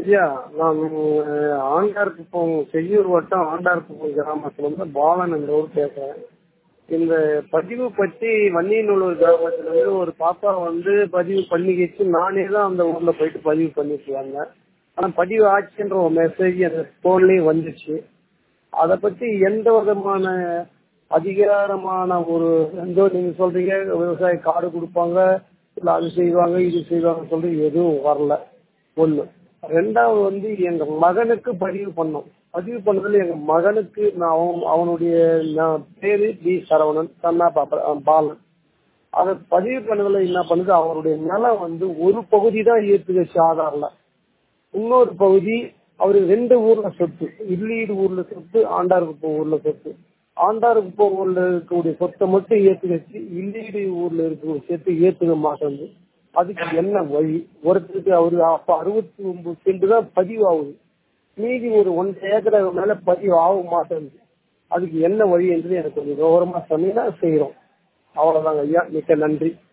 ஐயா நான் அஹ், ஆண்டார்குப்பம் செய்யூர் வட்டம் ஆண்டார்குப்பம் கிராமத்துல இருந்து பாலன் என்றவர் பேசுறேன் இந்த பதிவு பற்றி வன்னியநல்லூர் கிராமத்துல இருந்து ஒரு பாப்பா வந்து பதிவு பண்ணிக்கிச்சு நானே தான் அந்த ஊர்ல போயிட்டு பதிவு பண்ணிட்டு வந்தேன் ஆனா பதிவு ஆச்சுன்ற ஒரு மெசேஜ் எனக்கு போன்லயே வந்துச்சு அதை பத்தி எந்த விதமான அதிகாரமான ஒரு எந்த நீங்க சொல்றீங்க விவசாய கார்டு கொடுப்பாங்க இல்ல அது செய்வாங்க இது செய்வாங்க சொல்றீங்க எதுவும் வரல ஒண்ணு ரெண்டாவது வந்து எங்க மகனுக்கு பதிவு பண்ணோம் பதிவு பண்ணதுல எங்க மகனுக்கு நான் அவன் அவனுடைய நான் பேரு பி சரவணன் சன்னா பாப்பா பாலன் அதை பதிவு பண்ணதுல என்ன பண்ணுது அவருடைய நிலம் வந்து ஒரு பகுதி தான் ஏற்றுக்கச்சு ஆதார்ல இன்னொரு பகுதி அவரு ரெண்டு ஊர்ல சொத்து இல்லீடு ஊர்ல சொத்து ஆண்டார்குப்பம் ஊர்ல சொத்து ஆண்டார்குப்பம் ஊர்ல இருக்கக்கூடிய சொத்தை மட்டும் ஏத்து வச்சு இல்லீடு ஊர்ல இருக்கக்கூடிய சொத்தை ஏத்துக்க மாட்டேங்குது அதுக்கு என்ன வழி ஒருத்தருக்கு அவரு அப்ப அறுபத்தி ஒன்பது சென்ட் தான் பதிவு ஆகுது மீதி ஒரு ஒன் ஏக்கரை மேல பதிவு ஆக மாட்டேங்குது அதுக்கு என்ன வழி என்று எனக்கு கொஞ்சம் விவரமா சொன்னீங்கன்னா செய்யறோம் அவ்வளவுதாங்க ஐயா மிக்க நன்றி